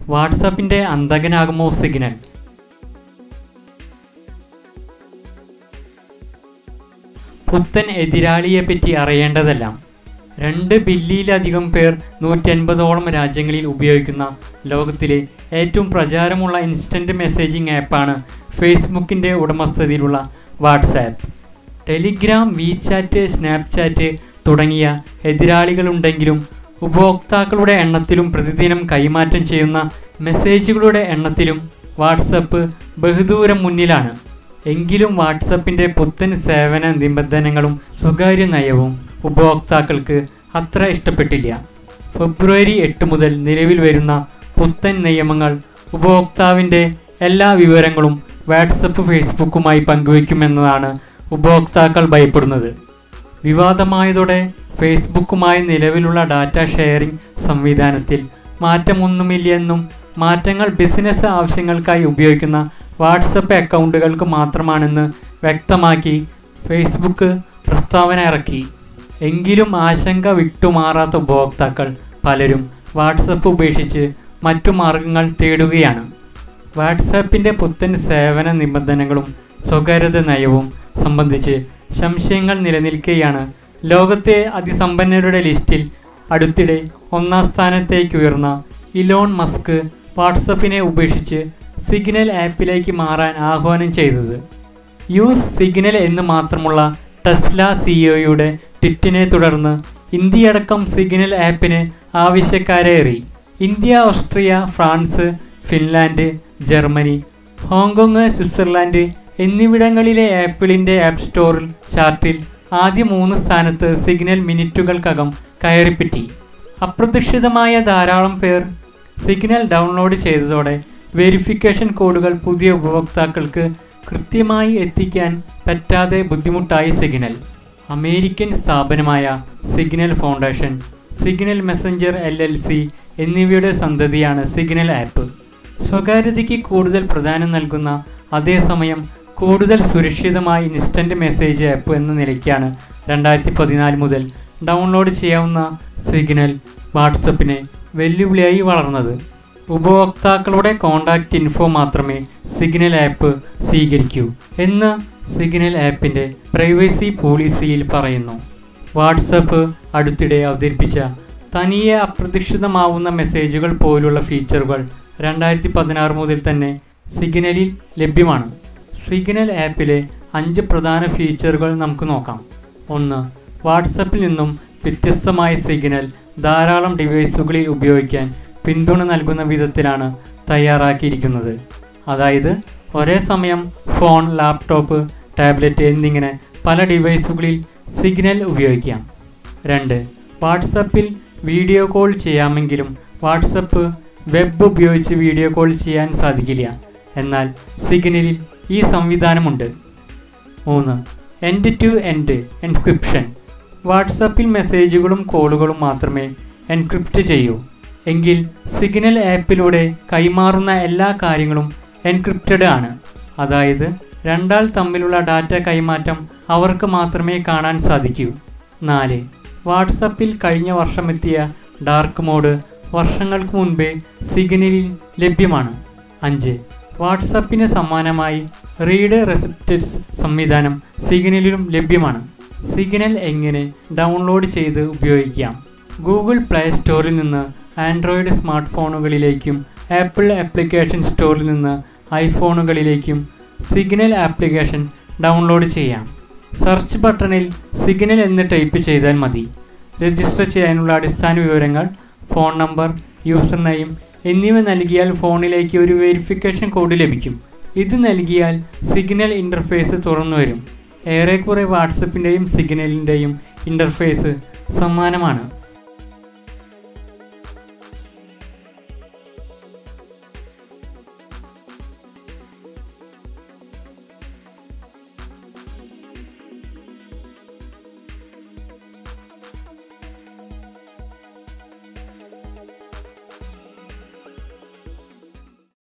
വാട്സാപ്പിൻ്റെ അന്തകനാകുമോ signal പുത്തൻ എതിരാളിയെപ്പറ്റി അറിയേണ്ടതെല്ലാം രണ്ട് ബില്യണിലധികം പേർ നൂറ്റി അൻപതോളം രാജ്യങ്ങളിൽ ഉപയോഗിക്കുന്ന ലോകത്തിലെ ഏറ്റവും പ്രചാരമുള്ള ഇൻസ്റ്റൻറ്റ് മെസ്സേജിംഗ് ആപ്പാണ് ഫേസ്ബുക്കിൻ്റെ ഉടമസ്ഥതയിലുള്ള വാട്സാപ്പ് ടെലിഗ്രാം വീചാറ്റ് സ്നാപ്ചാറ്റ് തുടങ്ങിയ എതിരാളികളുണ്ടെങ്കിലും ഉപഭോക്താക്കളുടെ എണ്ണത്തിലും പ്രതിദിനം കൈമാറ്റം ചെയ്യുന്ന മെസ്സേജുകളുടെ എണ്ണത്തിലും വാട്സപ്പ് ബഹുദൂരം മുന്നിലാണ് എങ്കിലും വാട്സപ്പിൻ്റെ പുത്തൻ സേവന നിബന്ധനകളും സ്വകാര്യ നയവും ഉപഭോക്താക്കൾക്ക് അത്ര ഇഷ്ടപ്പെട്ടില്ല ഫെബ്രുവരി എട്ട് മുതൽ നിലവിൽ വരുന്ന പുത്തൻ നിയമങ്ങൾ ഉപഭോക്താവിൻ്റെ എല്ലാ വിവരങ്ങളും വാട്സപ്പ് ഫേസ്ബുക്കുമായി പങ്കുവയ്ക്കുമെന്നതാണ് ഉപഭോക്താക്കൾ ഭയപ്പെടുന്നത് വിവാദമായതോടെ ഫേസ്ബുക്കുമായി നിലവിലുള്ള ഡാറ്റ ഷെയറിംഗ് സംവിധാനത്തിൽ മാറ്റമൊന്നുമില്ലെന്നും മാറ്റങ്ങൾ ബിസിനസ് ആവശ്യങ്ങൾക്കായി ഉപയോഗിക്കുന്ന വാട്സപ്പ് അക്കൗണ്ടുകൾക്ക് മാത്രമാണെന്ന് വ്യക്തമാക്കി ഫേസ്ബുക്ക് പ്രസ്താവന ഇറക്കി എങ്കിലും ആശങ്ക വിട്ടുമാറാത്ത ഉപഭോക്താക്കൾ പലരും വാട്സപ്പ് ഉപേക്ഷിച്ച് മറ്റു മാർഗങ്ങൾ തേടുകയാണ് വാട്സാപ്പിൻ്റെ പുത്തൻ സേവന നിബന്ധനകളും സ്വകാര്യത നയവും സംബന്ധിച്ച് സംശയങ്ങൾ നിലനിൽക്കെയാണ് ലോകത്തെ അതിസമ്പന്നരുടെ ലിസ്റ്റിൽ അടുത്തിടെ ഒന്നാം സ്ഥാനത്തേക്ക് ഉയർന്ന ഇലോൺ മസ്ക് വാട്സപ്പിനെ ഉപേക്ഷിച്ച് സിഗ്നൽ ആപ്പിലേക്ക് മാറാൻ ആഹ്വാനം ചെയ്തത് യൂസ് സിഗ്നൽ എന്ന് മാത്രമുള്ള ടെസ്ല സിഇഒയുടെ ട്വിറ്റിനെ തുടർന്ന് ഇന്ത്യയടക്കം സിഗ്നൽ ആപ്പിന് ആവശ്യക്കാരേറി India Austria France Finland Germany Hong Kong Switzerland എന്നിവിടങ്ങളിലെ ആപ്പിളിൻ്റെ ആപ്പ് സ്റ്റോറിൽ ചാർട്ടിൽ ആദ്യ മൂന്ന് സ്ഥാനത്ത് സിഗ്നൽ മിനിറ്റുകൾക്കകം കയറിപ്പറ്റി അപ്രതീക്ഷിതമായ ധാരാളം പേർ സിഗ്നൽ ഡൗൺലോഡ് ചെയ്തതോടെ വെരിഫിക്കേഷൻ കോഡുകൾ പുതിയ ഉപഭോക്താക്കൾക്ക് കൃത്യമായി എത്തിക്കാൻ പറ്റാതെ ബുദ്ധിമുട്ടായി സിഗ്നൽ അമേരിക്കൻ സ്ഥാപനമായ signal foundation signal messenger L L C എന്നിവയുടെ സന്തതിയാണ് സിഗ്നൽ ആപ്പ് സ്വകാര്യതയ്ക്ക് കൂടുതൽ പ്രാധാന്യം നൽകുന്ന അതേസമയം കൂടുതൽ സുരക്ഷിതമായ ഇൻസ്റ്റൻറ്റ് മെസ്സേജ് ആപ്പ് എന്ന നിലയ്ക്കാണ് രണ്ടായിരത്തി പതിനാല് മുതൽ ഡൗൺലോഡ് ചെയ്യാവുന്ന സിഗ്നൽ വാട്സപ്പിനെ വെല്ലുവിളിയായി വളർന്നത് ഉപഭോക്താക്കളുടെ കോണ്ടാക്റ്റ് ഇൻഫോ മാത്രമേ സിഗ്നൽ ആപ്പ് സ്വീകരിക്കൂ എന്ന് സിഗ്നൽ ആപ്പിൻ്റെ പ്രൈവസി പോളിസിയിൽ പറയുന്നു വാട്സപ്പ് അടുത്തിടെ അവതരിപ്പിച്ച തനിയെ അപ്രതീക്ഷിതമാവുന്ന മെസ്സേജുകൾ പോലുള്ള ഫീച്ചറുകൾ രണ്ടായിരത്തി പതിനാറ് മുതൽ തന്നെ സിഗ്നലിൽ ലഭ്യമാണ് സിഗ്നൽ ആപ്പിലെ അഞ്ച് പ്രധാന ഫീച്ചറുകൾ നമുക്ക് നോക്കാം ഒന്ന് വാട്സപ്പിൽ നിന്നും വ്യത്യസ്തമായ സിഗ്നൽ ധാരാളം ഡിവൈസുകളിൽ ഉപയോഗിക്കാൻ പിന്തുണ നൽകുന്ന വിധത്തിലാണ് തയ്യാറാക്കിയിരിക്കുന്നത് അതായത് ഒരേ സമയം ഫോൺ ലാപ്ടോപ്പ് ടാബ്ലറ്റ് എന്നിങ്ങനെ പല ഡിവൈസുകളിൽ സിഗ്നൽ ഉപയോഗിക്കാം രണ്ട് വാട്സപ്പിൽ വീഡിയോ കോൾ ചെയ്യാമെങ്കിലും വാട്സപ്പ് വെബ് ഉപയോഗിച്ച് വീഡിയോ കോൾ ചെയ്യാൻ സാധിക്കില്ല എന്നാൽ സിഗ്നലിൽ ഈ സംവിധാനമുണ്ട് മൂന്ന് എൻഡ് ടു എൻഡ് എൻക്രിപ്ഷൻ വാട്സപ്പിൽ മെസ്സേജുകളും കോളുകളും മാത്രമേ എൻക്രിപ്റ്റ് ചെയ്യൂ എങ്കിൽ സിഗ്നൽ ആപ്പിലൂടെ കൈമാറുന്ന എല്ലാ കാര്യങ്ങളും എൻക്രിപ്റ്റഡ് ആണ് അതായത് രണ്ടാൾ തമ്മിലുള്ള ഡാറ്റ കൈമാറ്റം അവർക്ക് മാത്രമേ കാണാൻ സാധിക്കൂ നാല് വാട്സപ്പിൽ കഴിഞ്ഞ വർഷമെത്തിയ ഡാർക്ക് മോഡ് വർഷങ്ങൾക്ക് മുൻപേ സിഗ്നലിൽ ലഭ്യമാണ് അഞ്ച് വാട്സപ്പിന് സമാനമായി റീഡ് റെസിപ്റ്റഡ്സ് സംവിധാനം സിഗ്നലിലും ലഭ്യമാണ് സിഗ്നൽ എങ്ങനെ ഡൗൺലോഡ് ചെയ്ത് ഉപയോഗിക്കാം ഗൂഗിൾ പ്ലേ സ്റ്റോറിൽ നിന്ന് ആൻഡ്രോയിഡ് സ്മാർട്ട് ഫോണുകളിലേക്കും ആപ്പിൾ ആപ്ലിക്കേഷൻ സ്റ്റോറിൽ നിന്ന് ഐഫോണുകളിലേക്കും സിഗ്നൽ ആപ്ലിക്കേഷൻ ഡൗൺലോഡ് ചെയ്യാം സെർച്ച് ബട്ടണിൽ സിഗ്നൽ എന്ന് ടൈപ്പ് ചെയ്താൽ മതി രജിസ്റ്റർ ചെയ്യാനുള്ള അടിസ്ഥാന വിവരങ്ങൾ ഫോൺ നമ്പർ യൂസർ നെയിം എന്നിവ നൽകിയാൽ ഫോണിലേക്ക് ഒരു വെരിഫിക്കേഷൻ കോഡ് ലഭിക്കും ഇത് നൽകിയാൽ സിഗ്നൽ ഇൻ്റർഫേസ് തുറന്നു വരും ഏറെക്കുറെ വാട്സപ്പിൻ്റെയും സിഗ്നലിൻ്റെയും ഇൻ്റർഫേസ് സമാനമാണ്